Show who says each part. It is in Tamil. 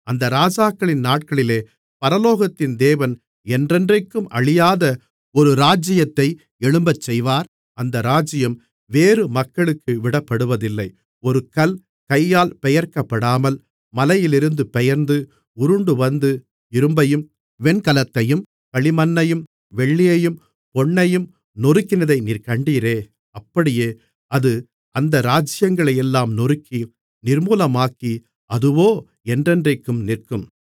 Speaker 1: அந்த ராஜாக்களின் நாட்களிலே பரலோகத்தின் தேவன் என்றென்றைக்கும் அழியாத ஒரு ராஜ்ஜியத்தை எழும்பச்செய்வார் அந்த ராஜ்ஜியம் வேறு மக்களுக்கு விடப்படுவதில்லை ஒரு கல் கையால் பெயர்க்கப்படாமல் மலையிலிருந்து பெயர்ந்து உருண்டுவந்து இரும்பையும் வெண்கலத்தையும் களிமண்ணையும் வெள்ளியையும் பொன்னையும் நொறுக்கினதை நீர் கண்டீரே அப்படியே அது அந்த ராஜ்ஜியங்களையெல்லாம் நொறுக்கி நிர்மூலமாக்கி அதுவோ என்றென்றைக்கும் நிற்கும்